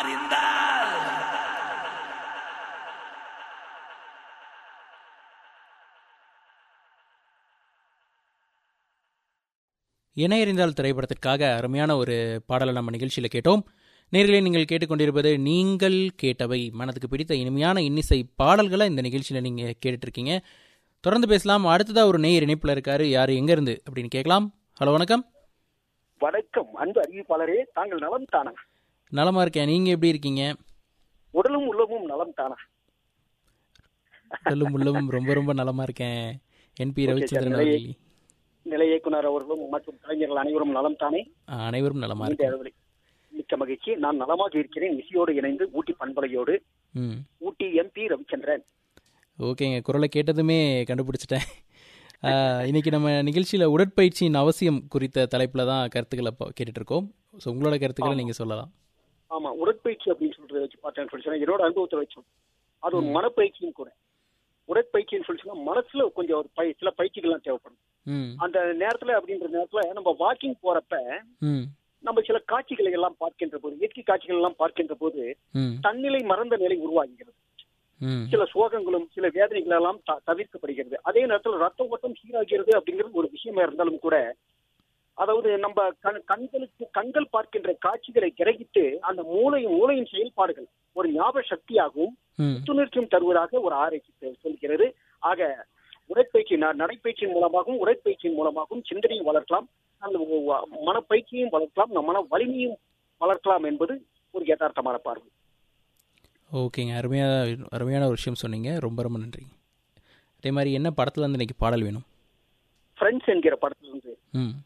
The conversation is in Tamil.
அறிந்தால் இணையறிந்தால் திரைப்படத்திற்காக அருமையான ஒரு பாடலை நம்ம நிகழ்ச்சியில் கேட்டோம் நேர்களே நீங்கள் கேட்டுக்கொண்டிருப்பது நீங்கள் கேட்டவை மனதுக்கு பிடித்த இனிமையான இன்னிசை பாடல்களை இந்த நிகழ்ச்சியில் நீங்கள் கேட்டுட்ருக்கீங்க தொடர்ந்து பேசலாம் அடுத்ததாக ஒரு நேயர் இணைப்பில் இருக்காரு யார் எங்கேருந்து அப்படின்னு கேட்கலாம் ஹலோ வணக்கம் வணக்கம் அன்பு அறிவிப்பாளரே தாங்கள் நலம் தானா நலமாக இருக்கேன் நீங்கள் எப்படி இருக்கீங்க உடலும் உள்ளமும் நலம் தானா உடலும் உள்ளமும் ரொம்ப ரொம்ப நலமாக இருக்கேன் என்பி Okay, ரவிச்சந்திரன் sir. அவர்கள் நிலை இயக்குனர் அவர்களும் மற்றும் கலைஞர்கள் அனைவரும் நலம் தானே அனைவரும் நலமாக இந்த இருக்கேன் அளவில் மிக்க மகிழ்ச்சி நான் நலமாக இருக்கிறேன் இசையோடு இணைந்து ஊட்டி பண்பலையோடு ம் ஊட்டி எம்பி ரவிச்சந்திரன் ஓகேங்க குரலை கேட்டதுமே கண்டுபிடிச்சிட்டேன் ஆஹ், இன்னைக்கு நம்ம நிகழ்ச்சியில் உடற்பயிற்சியின் அவசியம் குறித்த தலைப்பில் தான் கருத்துக்களை ப- கேட்டுட்டு இருக்கோம் ஸோ உங்களோட கருத்துக்களை நீங்கள் சொல்லலாம் ஆமா உடற்பயிற்சி அப்படின்னு சொல்றது வச்சு பார்த்தேன்னு சொல்லி சொன்னா என்னோட அனுபவத்தை வச்சோம் அது ஒரு மனப்பயிற்சியும் கூட உடற்பயிற்சின்னு சொல்லி சொன்னா மனசுல கொஞ்சம் ஒரு பய சில பயிற்சிகள்லாம் தேவைப்படும் ம் அந்த நேரத்துல அப்படின்ற நேரத்துல நம்ம வாக்கிங் போறப்ப ம் நம்ம சில காட்சிகளை எல்லாம் பார்க்கின்ற போது இயற்கை காட்சிகள் எல்லாம் பார்க்கின்ற போது ம் தன்னிலை மறந்த நிலை உருவாகிறது ம் சில சோகங்களும் சில வேதனைகள் எல்லாம் த- தவிர்க்கப்படுகிறது அதே நேரத்தில் ரத்த ஓட்டம் சீராகிறது அப்படிங்கிறது ஒரு விஷயமா இருந்தாலும் கூட அதாவது நம்ம கண் கண்களுக்கு கண்கள் பார்க்கின்ற காட்சிகளை கிரகித்து அந்த மூளையும் மூளையின் செயல்பாடுகள் ஒரு ஞாபக சக்தியாகவும் ம் புத்துணர்ச்சியும் தருவதாக ஒரு ஆராய்ச்சி தெ- சொல்கிறது ஆக உடற்பயிற்சி ந- நடைப்பயிற்சியின் மூலமாகவும் உடற்பயிற்சியின் மூலமாகவும் சிந்தனையும் வளர்க்கலாம் அந்த ஒ- வ- மனப்பயிற்சியும் வளர்க்கலாம் நம் மன வலிமையும் வளர்க்கலாம் என்பது ஒரு யதார்த்தமான பார்வை ஓகேங்க அருமையாக அருமையான ஒரு விஷயம் சொன்னீங்க ரொம்ப ரொம்ப நன்றி அதே மாதிரி என்ன படத்துல இருந்து இன்னைக்கு பாடல் வேணும் ஃப்ரெண்ட்ஸ் என்கிற படத்திலிருந்து ம்